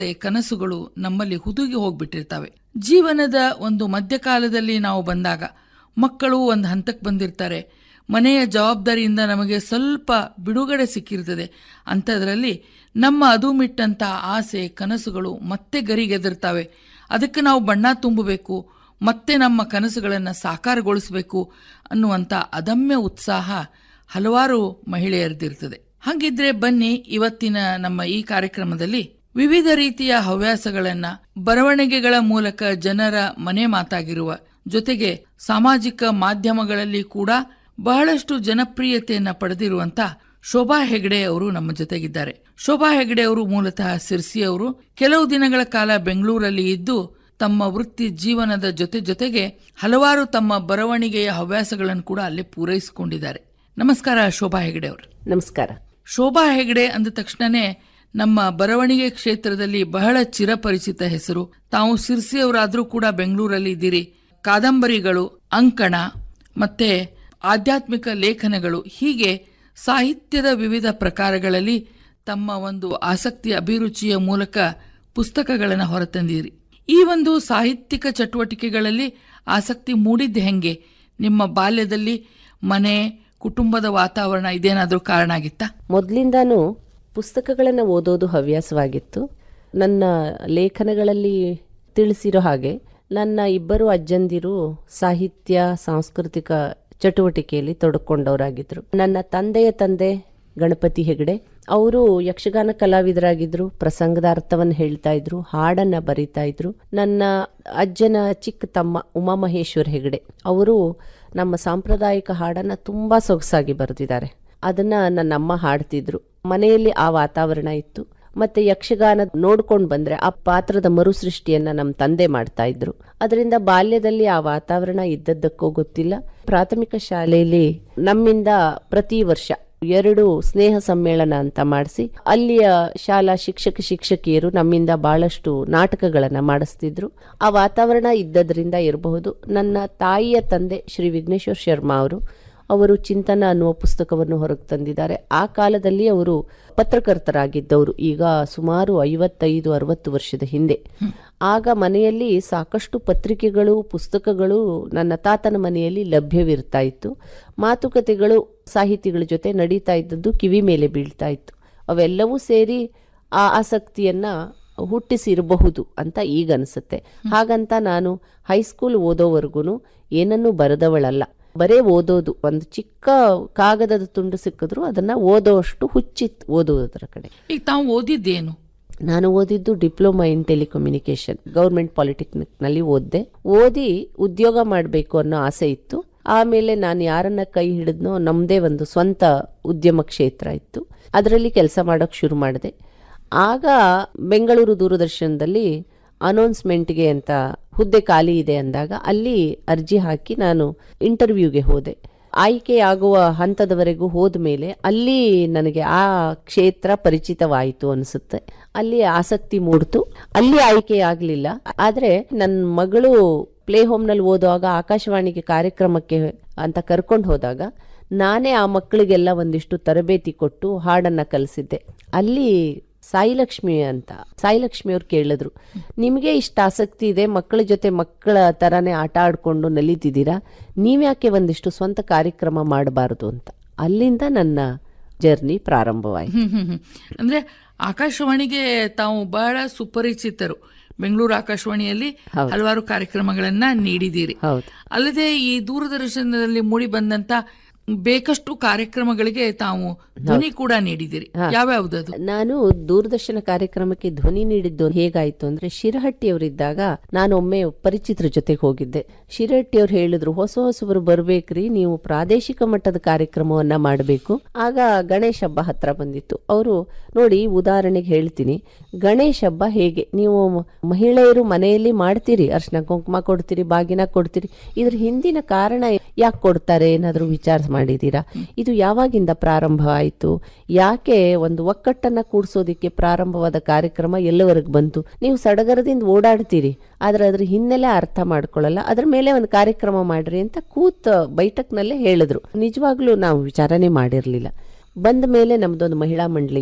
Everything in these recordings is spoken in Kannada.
ಕನಸುಗಳು ನಮ್ಮಲ್ಲಿ ಹುದುಗಿ ಹೋಗ್ಬಿಟ್ಟಿರ್ತವೆ ಜೀವನದ ಒಂದು ಮಧ್ಯಕಾಲದಲ್ಲಿ ನಾವು ಬಂದಾಗ ಮಕ್ಕಳು ಒಂದು ಹಂತಕ್ಕೆ ಬಂದಿರ್ತಾರೆ ಮನೆಯ ಜವಾಬ್ದಾರಿಯಿಂದ ನಮಗೆ ಸ್ವಲ್ಪ ಬಿಡುಗಡೆ ಸಿಕ್ಕಿರ್ತದೆ ಅಂಥದ್ರಲ್ಲಿ ನಮ್ಮ ಅದುಮಿಟ್ಟಂಥ ಆಸೆ ಕನಸುಗಳು ಮತ್ತೆ ಗರಿಗೆದರ್ತವೆ ಅದಕ್ಕೆ ನಾವು ಬಣ್ಣ ತುಂಬಬೇಕು ಮತ್ತೆ ನಮ್ಮ ಕನಸುಗಳನ್ನು ಸಾಕಾರಗೊಳಿಸಬೇಕು ಅನ್ನುವಂಥ ಅದಮ್ಯ ಉತ್ಸಾಹ ಹಲವಾರು ಮಹಿಳೆಯರದಿರ್ತದೆ ಹಾಗಿದ್ರೆ ಬನ್ನಿ ಇವತ್ತಿನ ನಮ್ಮ ಈ ಕಾರ್ಯಕ್ರಮದಲ್ಲಿ ವಿವಿಧ ರೀತಿಯ ಹವ್ಯಾಸಗಳನ್ನ ಬರವಣಿಗೆಗಳ ಮೂಲಕ ಜನರ ಮನೆ ಮಾತಾಗಿರುವ ಜೊತೆಗೆ ಸಾಮಾಜಿಕ ಮಾಧ್ಯಮಗಳಲ್ಲಿ ಕೂಡ ಬಹಳಷ್ಟು ಜನಪ್ರಿಯತೆಯನ್ನ ಪಡೆದಿರುವಂತ ಶೋಭಾ ಹೆಗಡೆ ಅವರು ನಮ್ಮ ಜೊತೆಗಿದ್ದಾರೆ ಶೋಭಾ ಹೆಗಡೆ ಅವರು ಮೂಲತಃ ಸಿರ್ಸಿ ಅವರು ಕೆಲವು ದಿನಗಳ ಕಾಲ ಬೆಂಗಳೂರಲ್ಲಿ ಇದ್ದು ತಮ್ಮ ವೃತ್ತಿ ಜೀವನದ ಜೊತೆ ಜೊತೆಗೆ ಹಲವಾರು ತಮ್ಮ ಬರವಣಿಗೆಯ ಹವ್ಯಾಸಗಳನ್ನು ಕೂಡ ಅಲ್ಲಿ ಪೂರೈಸಿಕೊಂಡಿದ್ದಾರೆ ನಮಸ್ಕಾರ ಶೋಭಾ ಹೆಗಡೆ ಅವರು ನಮಸ್ಕಾರ ಶೋಭಾ ಹೆಗಡೆ ಅಂದ ತಕ್ಷಣನೇ ನಮ್ಮ ಬರವಣಿಗೆ ಕ್ಷೇತ್ರದಲ್ಲಿ ಬಹಳ ಚಿರಪರಿಚಿತ ಹೆಸರು ತಾವು ಸಿರ್ಸಿಯವರಾದ್ರೂ ಕೂಡ ಬೆಂಗಳೂರಲ್ಲಿ ಇದ್ದೀರಿ ಕಾದಂಬರಿಗಳು ಅಂಕಣ ಮತ್ತೆ ಆಧ್ಯಾತ್ಮಿಕ ಲೇಖನಗಳು ಹೀಗೆ ಸಾಹಿತ್ಯದ ವಿವಿಧ ಪ್ರಕಾರಗಳಲ್ಲಿ ತಮ್ಮ ಒಂದು ಆಸಕ್ತಿ ಅಭಿರುಚಿಯ ಮೂಲಕ ಪುಸ್ತಕಗಳನ್ನು ಹೊರತಂದಿರಿ ಈ ಒಂದು ಸಾಹಿತ್ಯಿಕ ಚಟುವಟಿಕೆಗಳಲ್ಲಿ ಆಸಕ್ತಿ ಮೂಡಿದ್ದು ಹೆಂಗೆ ನಿಮ್ಮ ಬಾಲ್ಯದಲ್ಲಿ ಮನೆ ಕುಟುಂಬದ ವಾತಾವರಣ ಇದೇನಾದ್ರೂ ಕಾರಣ ಆಗಿತ್ತಾ ಮೊದಲಿಂದಾನು ಪುಸ್ತಕಗಳನ್ನು ಓದೋದು ಹವ್ಯಾಸವಾಗಿತ್ತು ನನ್ನ ಲೇಖನಗಳಲ್ಲಿ ತಿಳಿಸಿರೋ ಹಾಗೆ ನನ್ನ ಇಬ್ಬರು ಅಜ್ಜಂದಿರು ಸಾಹಿತ್ಯ ಸಾಂಸ್ಕೃತಿಕ ಚಟುವಟಿಕೆಯಲ್ಲಿ ತೊಡಕೊಂಡವರಾಗಿದ್ದರು ನನ್ನ ತಂದೆಯ ತಂದೆ ಗಣಪತಿ ಹೆಗಡೆ ಅವರು ಯಕ್ಷಗಾನ ಕಲಾವಿದರಾಗಿದ್ರು ಪ್ರಸಂಗದ ಅರ್ಥವನ್ನು ಹೇಳ್ತಾ ಇದ್ರು ಹಾಡನ್ನ ಬರೀತಾ ಇದ್ರು ನನ್ನ ಅಜ್ಜನ ಚಿಕ್ಕ ತಮ್ಮ ಉಮಾಮಹೇಶ್ವರ್ ಹೆಗಡೆ ಅವರು ನಮ್ಮ ಸಾಂಪ್ರದಾಯಿಕ ಹಾಡನ್ನ ತುಂಬಾ ಸೊಗಸಾಗಿ ಬರೆದಿದ್ದಾರೆ ಅದನ್ನ ನನ್ನ ಅಮ್ಮ ಹಾಡ್ತಿದ್ರು ಮನೆಯಲ್ಲಿ ಆ ವಾತಾವರಣ ಇತ್ತು ಮತ್ತೆ ಯಕ್ಷಗಾನ ನೋಡ್ಕೊಂಡು ಬಂದ್ರೆ ಆ ಪಾತ್ರದ ಮರುಸೃಷ್ಟಿಯನ್ನ ನಮ್ಮ ತಂದೆ ಮಾಡ್ತಾ ಇದ್ರು ಅದರಿಂದ ಬಾಲ್ಯದಲ್ಲಿ ಆ ವಾತಾವರಣ ಇದ್ದದ್ದಕ್ಕೋ ಗೊತ್ತಿಲ್ಲ ಪ್ರಾಥಮಿಕ ಶಾಲೆಯಲ್ಲಿ ನಮ್ಮಿಂದ ಪ್ರತಿ ವರ್ಷ ಎರಡು ಸ್ನೇಹ ಸಮ್ಮೇಳನ ಅಂತ ಮಾಡಿಸಿ ಅಲ್ಲಿಯ ಶಾಲಾ ಶಿಕ್ಷಕ ಶಿಕ್ಷಕಿಯರು ನಮ್ಮಿಂದ ಬಹಳಷ್ಟು ನಾಟಕಗಳನ್ನ ಮಾಡಿಸ್ತಿದ್ರು ಆ ವಾತಾವರಣ ಇದ್ದದ್ರಿಂದ ಇರಬಹುದು ನನ್ನ ತಾಯಿಯ ತಂದೆ ಶ್ರೀ ವಿಘ್ನೇಶ್ವರ್ ಶರ್ಮಾ ಅವರು ಅವರು ಚಿಂತನ ಅನ್ನುವ ಪುಸ್ತಕವನ್ನು ಹೊರಗೆ ತಂದಿದ್ದಾರೆ ಆ ಕಾಲದಲ್ಲಿ ಅವರು ಪತ್ರಕರ್ತರಾಗಿದ್ದವರು ಈಗ ಸುಮಾರು ಐವತ್ತೈದು ಅರವತ್ತು ವರ್ಷದ ಹಿಂದೆ ಆಗ ಮನೆಯಲ್ಲಿ ಸಾಕಷ್ಟು ಪತ್ರಿಕೆಗಳು ಪುಸ್ತಕಗಳು ನನ್ನ ತಾತನ ಮನೆಯಲ್ಲಿ ಲಭ್ಯವಿರ್ತಾ ಇತ್ತು ಮಾತುಕತೆಗಳು ಸಾಹಿತಿಗಳ ಜೊತೆ ನಡೀತಾ ಇದ್ದದ್ದು ಕಿವಿ ಮೇಲೆ ಬೀಳ್ತಾ ಇತ್ತು ಅವೆಲ್ಲವೂ ಸೇರಿ ಆ ಆಸಕ್ತಿಯನ್ನ ಹುಟ್ಟಿಸಿರಬಹುದು ಅಂತ ಈಗ ಅನಿಸುತ್ತೆ ಹಾಗಂತ ನಾನು ಹೈಸ್ಕೂಲ್ ಓದೋವರೆಗೂ ಏನನ್ನೂ ಬರೆದವಳಲ್ಲ ಬರೇ ಓದೋದು ಒಂದು ಚಿಕ್ಕ ಕಾಗದದ ತುಂಡು ಸಿಕ್ಕಿದ್ರು ಅದನ್ನ ಓದೋಷ್ಟು ಹುಚ್ಚಿತ್ ಓದುವುದರ ಕಡೆ ಈಗ ತಾವು ಓದಿದ್ದೇನು ನಾನು ಓದಿದ್ದು diploma in telecommunication government polytechnic ನಲ್ಲಿ ಓದಿದೆ ಓದಿ ಉದ್ಯೋಗ ಮಾಡಬೇಕು ಅನ್ನೋ ಆಸೆ ಇತ್ತು ಆಮೇಲೆ ನಾನು ಯಾರನ್ನ ಕೈ ಹಿಡಿದ್ನೋ ನಮ್ಮದೇ ಒಂದು ಸ್ವಂತ ಉದ್ಯಮ ಕ್ಷೇತ್ರ ಇತ್ತು ಅದರಲ್ಲಿ ಕೆಲಸ ಮಾಡೋಕೆ ಶುರು ಮಾಡಿದೆ ಆಗ ಬೆಂಗಳೂರು ದೂರದರ್ಶನದಲ್ಲಿ ಅನೌನ್ಸ್ಮೆಂಟ್ಗೆ ಅಂತ ಹುದ್ದೆ ಖಾಲಿ ಇದೆ ಅಂದಾಗ ಅಲ್ಲಿ ಅರ್ಜಿ ಹಾಕಿ ನಾನು ಇಂಟರ್ವ್ಯೂಗೆ ಹೋದೆ ಆಯ್ಕೆಯಾಗುವ ಹಂತದವರೆಗೂ ಹೋದ ಮೇಲೆ ಅಲ್ಲಿ ನನಗೆ ಆ ಕ್ಷೇತ್ರ ಪರಿಚಿತವಾಯಿತು ಅನಿಸುತ್ತೆ ಅಲ್ಲಿ ಆಸಕ್ತಿ ಮೂಡ್ತು ಅಲ್ಲಿ ಆಯ್ಕೆ ಆಗಲಿಲ್ಲ ಆದರೆ ನನ್ನ ಮಗಳು ಪ್ಲೇ ಹೋಮ್ನಲ್ಲಿ ಓದುವಾಗ ಆಕಾಶವಾಣಿಗೆ ಕಾರ್ಯಕ್ರಮಕ್ಕೆ ಅಂತ ಕರ್ಕೊಂಡು ಹೋದಾಗ ನಾನೇ ಆ ಮಕ್ಕಳಿಗೆಲ್ಲ ಒಂದಿಷ್ಟು ತರಬೇತಿ ಕೊಟ್ಟು ಹಾಡನ್ನ ಕಲಿಸಿದ್ದೆ ಅಲ್ಲಿ ಸಾಯಿಲಕ್ಷ್ಮಿ ಅಂತ ಸಾಯಿಲಕ್ಷ್ಮಿ ಅವ್ರು ಕೇಳಿದ್ರು ನಿಮಗೆ ಇಷ್ಟ ಆಸಕ್ತಿ ಇದೆ ಮಕ್ಕಳ ಜೊತೆ ಮಕ್ಕಳ ತರಾನೇ ಆಟ ಆಡ್ಕೊಂಡು ನಲಿತಿದ್ದೀರಾ ನೀವ್ಯಾಕೆ ಒಂದಿಷ್ಟು ಸ್ವಂತ ಕಾರ್ಯಕ್ರಮ ಮಾಡಬಾರದು ಅಂತ ಅಲ್ಲಿಂದ ನನ್ನ ಜರ್ನಿ ಪ್ರಾರಂಭವಾಯಿತು ಹ್ಮ್ ಹ್ಮ್ ಹ್ಮ್. ಅಂದ್ರೆ ಆಕಾಶವಾಣಿಗೆ ತಾವು ಬಹಳ ಸುಪರಿಚಿತರು ಬೆಂಗಳೂರು ಆಕಾಶವಾಣಿಯಲ್ಲಿ ಹಲವಾರು ಕಾರ್ಯಕ್ರಮಗಳನ್ನ ನೀಡಿದ್ದೀರಿ ಹೌದು ಅಲ್ಲದೆ ಈ ದೂರದರ್ಶನದಲ್ಲಿ ಮೂಡಿ ಬಂದಂತ ಬೇಕಷ್ಟು ಕಾರ್ಯಕ್ರಮಗಳಿಗೆ ತಾವು ಧ್ವನಿ ಕೂಡ ನೀಡಿದಿರಿ ಯಾವ್ಯಾವ್ದದು ನಾನು ದೂರದರ್ಶನ ಕಾರ್ಯಕ್ರಮಕ್ಕೆ ಧ್ವನಿ ನೀಡಿದ್ದು ಹೇಗಾಯ್ತು ಅಂದ್ರೆ ಶಿರಹಟ್ಟಿಯವರಿದ್ದಾಗ ನಾನು ಒಮ್ಮೆ ಪರಿಚಿತರ ಜೊತೆಗೆ ಹೋಗಿದ್ದೆ ಶಿರಹಟ್ಟಿಯವ್ರು ಹೇಳಿದ್ರು ಹೊಸ ಹೊಸಬರು ಬರ್ಬೇಕ್ರಿ ನೀವು ಪ್ರಾದೇಶಿಕ ಮಟ್ಟದ ಕಾರ್ಯಕ್ರಮವನ್ನ ಮಾಡಬೇಕು ಆಗ ಗಣೇಶ ಹಬ್ಬ ಹತ್ರ ಬಂದಿತ್ತು ಅವರು ನೋಡಿ ಉದಾಹರಣೆಗೆ ಹೇಳ್ತೀನಿ ಗಣೇಶ ಹಬ್ಬ ಹೇಗೆ ನೀವು ಮಹಿಳೆಯರು ಮನೆಯಲ್ಲಿ ಮಾಡ್ತೀರಿ ಅರ್ಶನ ಕುಂಕುಮ ಕೊಡ್ತೀರಿ ಬಾಗಿನ ಕೊಡ್ತೀರಿ ಇದ್ರ ಹಿಂದಿನ ಕಾರಣ ಯಾಕೆ ಕೊಡ್ತಾರೆ ಏನಾದರೂ ವಿಚಾರ ಮಾಡಿದ್ದೀರಾ ಇದು ಯಾವಾಗಿಂದ ಪ್ರಾರಂಭ ಆಯಿತು ಯಾಕೆ ಒಂದು ಒಕ್ಕಟ್ಟನ್ನ ಕೂಡ್ಸೋದಿಕ್ಕೆ ಪ್ರಾರಂಭವಾದ ಕಾರ್ಯಕ್ರಮ ಎಲ್ಲವರೆಗೆ ಬಂತು ನೀವು ಸಡಗರದಿಂದ ಓಡಾಡ್ತೀರಿ ಆದ್ರೆ ಅದ್ರ ಹಿನ್ನೆಲೆ ಅರ್ಥ ಮಾಡ್ಕೊಳ್ಳಲ್ಲ ಅದ್ರ ಮೇಲೆ ಒಂದು ಕಾರ್ಯಕ್ರಮ ಮಾಡ್ರಿ ಅಂತ ಕೂತ್ ಬೈಠಕ್ನಲ್ಲೇ ಹೇಳಿದ್ರು ನಿಜವಾಗ್ಲೂ ನಾವು ವಿಚಾರನೆ ಮಾಡಿರ್ಲಿಲ್ಲ ಬಂದ ಮೇಲೆ ನಮ್ದೊಂದು ಮಹಿಳಾ ಮಂಡಳಿ ಇತ್ತು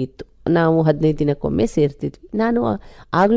ನಾವು ಹದಿನೈದು ದಿನಕ್ಕೊಮ್ಮೆ ಸೇರ್ತಿದ್ವಿ ನಾನು ಆಗ್ಲೂ